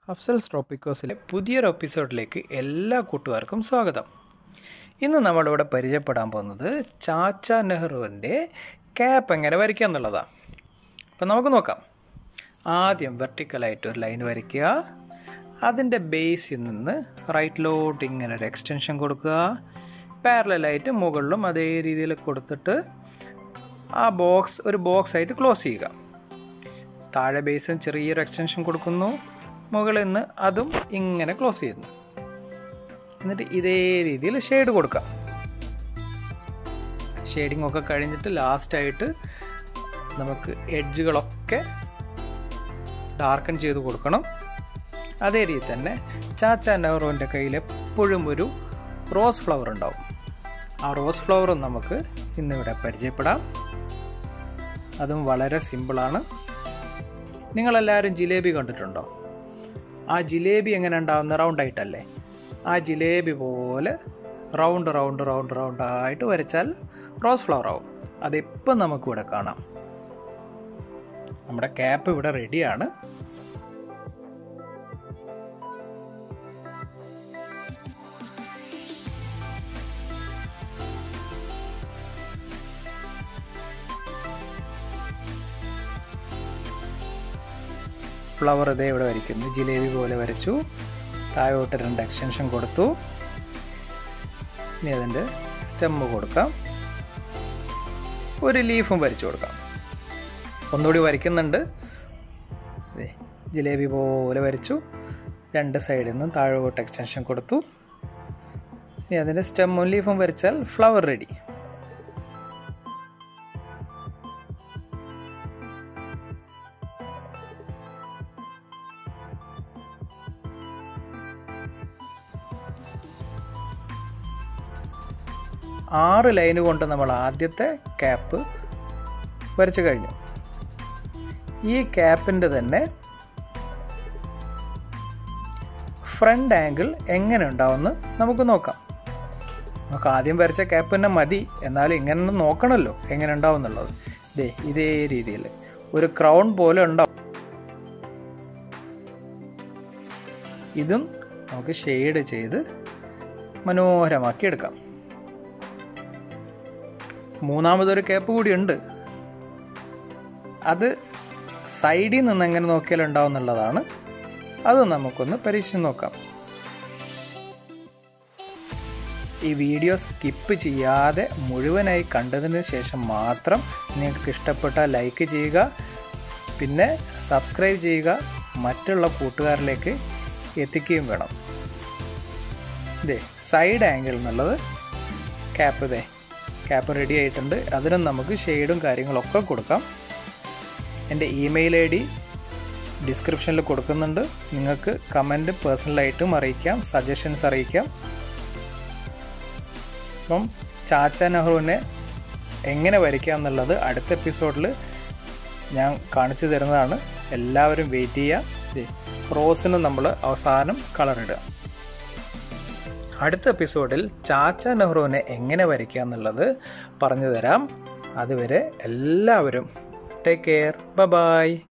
അഫ്സൽസ് ട്രോപ്പിക്കോസിലെ പുതിയൊരു എപ്പിസോഡിലേക്ക് എല്ലാ കൂട്ടുകാർക്കും സ്വാഗതം ഇന്ന് നമ്മളിവിടെ പരിചയപ്പെടാൻ പോകുന്നത് ചാച്ച നെഹ്റുവിൻ്റെ ക്യാപ്പ് എങ്ങനെ വരയ്ക്കുക എന്നുള്ളതാണ് അപ്പം നമുക്ക് നോക്കാം ആദ്യം വെർട്ടിക്കലായിട്ട് ഒരു ലൈൻ വരയ്ക്കുക അതിൻ്റെ ബേസിൽ നിന്ന് റൈറ്റിലോട്ട് ഇങ്ങനെ ഒരു എക്സ്റ്റൻഷൻ കൊടുക്കുക പാരലായിട്ട് മുകളിലും അതേ രീതിയിൽ കൊടുത്തിട്ട് ആ ബോക്സ് ഒരു ബോക്സ് ആയിട്ട് ക്ലോസ് ചെയ്യുക താഴെ ബേസിന് ചെറിയൊരു എക്സ്റ്റൻഷൻ കൊടുക്കുന്നു മുകളിൽ നിന്ന് അതും ഇങ്ങനെ ക്ലോസ് ചെയ്യുന്നു എന്നിട്ട് ഇതേ രീതിയിൽ ഷെയ്ഡ് കൊടുക്കാം ഷെയ്ഡിങ് ഒക്കെ കഴിഞ്ഞിട്ട് ലാസ്റ്റായിട്ട് നമുക്ക് എഡ്ജുകളൊക്കെ ഡാർക്കൺ ചെയ്ത് കൊടുക്കണം അതേ രീതി തന്നെ ചാച്ച നെഹ്റുവിൻ്റെ കയ്യിൽ എപ്പോഴും ഒരു റോസ് ഫ്ലവർ ഉണ്ടാവും ആ റോസ് ഫ്ലവറും നമുക്ക് ഇന്നിവിടെ പരിചയപ്പെടാം അതും വളരെ സിമ്പിളാണ് നിങ്ങളെല്ലാവരും ജിലേബി കണ്ടിട്ടുണ്ടോ ആ ജിലേബി എങ്ങനെ ഉണ്ടാവുന്ന റൗണ്ട് ആയിട്ടല്ലേ ആ ജിലേബി പോലെ റൗണ്ട് റൗണ്ട് റൗണ്ട് റൗണ്ട് ആയിട്ട് വരച്ചാൽ റോസ് ഫ്ലവർ ആവും അതിപ്പം നമുക്കിവിടെ കാണാം നമ്മുടെ ക്യാപ്പ് ഇവിടെ റെഡിയാണ് ഫ്ലവർ ഇതേ ഇവിടെ വരയ്ക്കുന്നു ജിലേബി പോലെ വരച്ചു താഴോട്ട് രണ്ട് എക്സ്റ്റൻഷൻ കൊടുത്തു ഇനി അതിൻ്റെ സ്റ്റെമ്മ് കൊടുക്കാം ഒരു ലീഫും വരച്ചു കൊടുക്കാം ഒന്നുകൂടി വരയ്ക്കുന്നുണ്ട് ജിലേബി പോലെ വരച്ചു രണ്ട് സൈഡിൽ നിന്നും താഴോട്ട് എക്സ്റ്റൻഷൻ കൊടുത്തു ഇനി അതിൻ്റെ സ്റ്റെമ്മും ലീഫും വരച്ചാൽ ഫ്ലവർ റെഡി ആറ് ലൈന് കൊണ്ട് നമ്മൾ ആദ്യത്തെ ക്യാപ്പ് വരച്ചു കഴിഞ്ഞു ഈ ക്യാപ്പിൻ്റെ തന്നെ ഫ്രണ്ട് ആംഗിൾ എങ്ങനെ ഉണ്ടാവുമെന്ന് നമുക്ക് നോക്കാം നമുക്ക് ആദ്യം വരച്ച ക്യാപ്പ് തന്നെ മതി എന്നാലും ഇങ്ങനെ നോക്കണമല്ലോ എങ്ങനെ ഉണ്ടാവും എന്നുള്ളത് ഇതേ ഇതേ രീതിയിൽ ഒരു ക്രൗൺ പോലെ ഉണ്ടാവും ഇതും നമുക്ക് ഷെയ്ഡ് ചെയ്ത് മനോഹരമാക്കി എടുക്കാം മൂന്നാമതൊരു ക്യാപ്പ് കൂടി ഉണ്ട് അത് സൈഡിൽ നിന്ന് എങ്ങനെ നോക്കിയാൽ ഉണ്ടാവും എന്നുള്ളതാണ് അത് നമുക്കൊന്ന് പരീക്ഷിച്ച് നോക്കാം ഈ വീഡിയോ സ്കിപ്പ് ചെയ്യാതെ മുഴുവനായി കണ്ടതിന് ശേഷം മാത്രം നിങ്ങൾക്ക് ഇഷ്ടപ്പെട്ട ലൈക്ക് ചെയ്യുക പിന്നെ സബ്സ്ക്രൈബ് ചെയ്യുക മറ്റുള്ള കൂട്ടുകാരിലേക്ക് എത്തിക്കുകയും വേണം ഇതേ സൈഡ് ആംഗിൾ എന്നുള്ളത് ക്യാപ്പ് ഇതേ ക്യാപ്പ് റെഡി ആയിട്ടുണ്ട് അതിനും നമുക്ക് ഷെയ്ഡും കാര്യങ്ങളൊക്കെ കൊടുക്കാം എൻ്റെ ഇമെയിൽ ഐ ഡി ഡിസ്ക്രിപ്ഷനിൽ കൊടുക്കുന്നുണ്ട് നിങ്ങൾക്ക് കമൻറ്റ് പേഴ്സണലായിട്ടും അറിയിക്കാം സജഷൻസ് അറിയിക്കാം അപ്പം ചാച്ച നെഹ്റുവിനെ എങ്ങനെ വരയ്ക്കാം എന്നുള്ളത് അടുത്ത എപ്പിസോഡിൽ ഞാൻ കാണിച്ചു തരുന്നതാണ് എല്ലാവരും വെയിറ്റ് ചെയ്യുക റോസിന് നമ്മൾ അവസാനം കളർ ഇടുക അടുത്ത എപ്പിസോഡിൽ ചാച്ച നെഹ്റുവിനെ എങ്ങനെ വരയ്ക്കുക എന്നുള്ളത് പറഞ്ഞു തരാം അതുവരെ എല്ലാവരും ടേക്ക് കെയർ ബ ബായ്